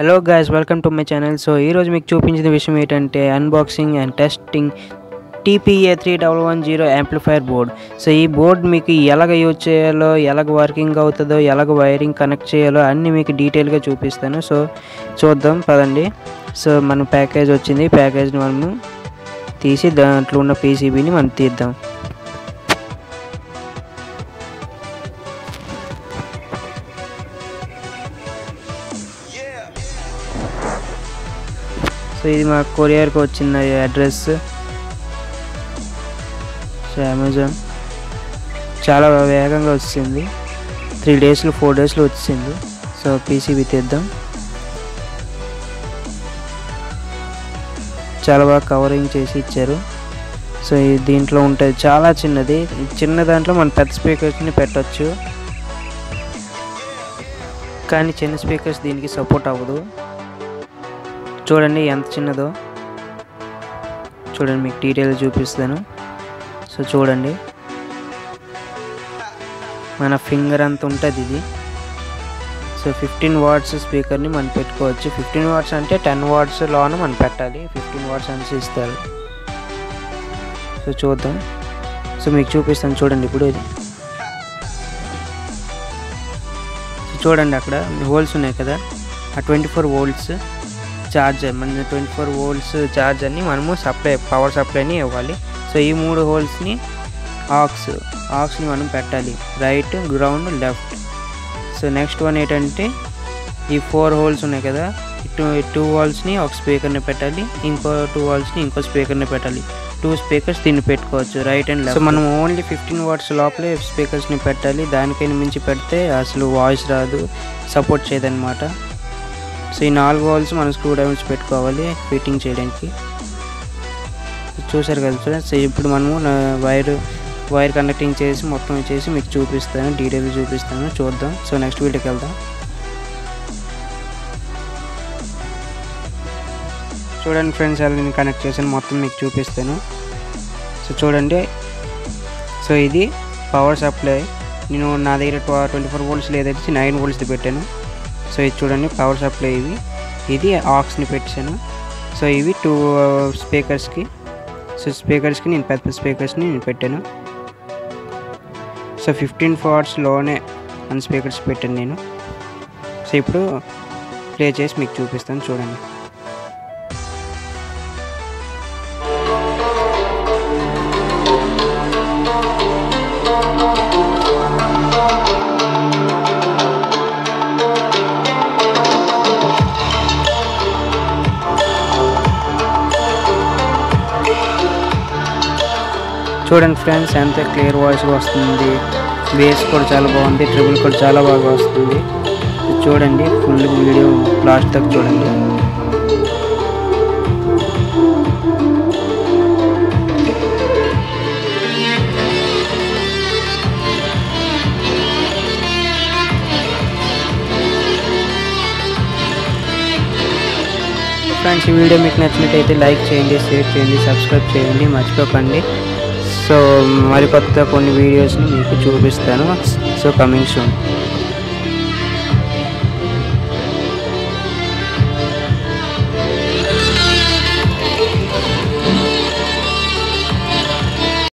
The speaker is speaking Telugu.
hello guys welcome to my channel so ఈరోజు మీకు చూపించిన విషయం ఏంటంటే unboxing and testing TPA three double one zero amplifier board so ఈ బోర్డ్ మీకు ఎలాగ యూజ్ చేయాలో ఎలాగ వర్కింగ్ అవుతుందో ఎలాగ వైరింగ్ కనెక్ట్ చేయాలో అన్నీ మీకు డీటెయిల్గా చూపిస్తాను సో చూద్దాం పదండి సో మన ప్యాకేజ్ వచ్చింది ప్యాకేజ్ని మనము తీసి దాంట్లో ఉన్న పీసీబీని మనం తీద్దాం సో ఇది మా కొరియర్కి వచ్చిన అడ్రస్ సో అమెజాన్ చాలా వేగంగా వచ్చింది త్రీ డేస్లో ఫోర్ డేస్లో వచ్చింది సో పీసీబీ తీద్దాం చాలా బాగా కవరింగ్ చేసి ఇచ్చారు సో ఇది దీంట్లో ఉంటుంది చాలా చిన్నది ఈ చిన్న దాంట్లో మనం పెద్ద స్పీకర్స్ని పెట్టచ్చు కానీ చిన్న స్పీకర్స్ దీనికి సపోర్ట్ అవ్వదు చూడండి ఎంత చిన్నదో చూడండి మీకు డీటెయిల్ చూపిస్తాను సో చూడండి మన ఫింగర్ అంత ఉంటుంది ఇది సో ఫిఫ్టీన్ వాట్స్ స్పీకర్ని మనం పెట్టుకోవచ్చు ఫిఫ్టీన్ వాట్స్ అంటే టెన్ వాట్స్ లోన మనం పెట్టాలి ఫిఫ్టీన్ వాట్స్ అని ఇస్తారు సో చూద్దాం సో మీకు చూపిస్తాను చూడండి ఇప్పుడు ఇది సో చూడండి అక్కడ హోల్స్ ఉన్నాయి కదా ఆ ట్వంటీ ఫోర్ వోల్ట్స్ ఛార్జర్ మన ట్వంటీ ఫోర్ వోల్ట్స్ ఛార్జర్ని మనము సప్లై పవర్ సప్లైని ఇవ్వాలి సో ఈ మూడు హోల్స్ని ఆక్స్ ఆక్స్ని మనం పెట్టాలి right ground left so next one ఏంటంటే ఈ ఫోర్ హోల్స్ ఉన్నాయి కదా టూ టూ వాల్స్ని ఒక స్పీకర్ని పెట్టాలి ఇంకో టూ వాల్స్ని ఇంకో స్పీకర్ని పెట్టాలి టూ స్పీకర్స్ దీన్ని పెట్టుకోవచ్చు రైట్ అండ్ లెఫ్ట్ సో మనం ఓన్లీ ఫిఫ్టీన్ వాట్స్ లోపలే స్పీకర్స్ని పెట్టాలి దానికైనా మించి పెడితే అసలు వాయిస్ రాదు సపోర్ట్ చేయదన్నమాట సో ఈ నాలుగు వాల్స్ మనం స్క్రూ డ్రైవర్స్ పెట్టుకోవాలి ఫిట్టింగ్ చేయడానికి చూసారు కదా ఫ్రెండ్స్ ఇప్పుడు మనము వైర్ వైర్ కనెక్టింగ్ చేసి మొత్తం చేసి మీకు చూపిస్తాను డీటెయిల్ చూపిస్తాను చూద్దాం సో నెక్స్ట్ వీడియోకి వెళ్దాం చూడండి ఫ్రెండ్స్ అలా నేను కనెక్ట్ చేశాను మొత్తం మీకు చూపిస్తాను సో చూడండి సో ఇది పవర్ సప్లై నేను నా దగ్గర ట్వంటీ ఫోర్ వోల్ట్స్ లేదంటే నైన్ వోల్ట్స్ది పెట్టాను సో ఇది చూడండి పవర్ సప్లై ఇవి ఇది ఆక్స్ని పెట్టాను సో ఇవి టూ స్పీకర్స్కి సో స్పీకర్స్కి నేను పెద్ద స్పీకర్స్ని నేను పెట్టాను సో ఫిఫ్టీన్ లోనే అన్ స్పీకర్స్ పెట్టాను నేను సో ఇప్పుడు ప్లే చేసి మీకు చూపిస్తాను చూడండి చూడండి ఫ్రెండ్స్ ఎంత క్లియర్ వాయిస్ వస్తుంది బేస్ కూడా చాలా బాగుంది ట్రిబుల్ కూడా చాలా బాగా వస్తుంది చూడండి ఫుల్ వీడియో లాస్ట్ దాకా చూడండి ఫ్రెండ్స్ ఈ వీడియో మీకు నచ్చినట్టయితే లైక్ చేయండి షేర్ చేయండి సబ్స్క్రైబ్ చేయండి మర్చిపోకండి సో మరి కొత్త కొన్ని వీడియోస్ని మీకు చూపిస్తాను సో కమింగ్ సూన్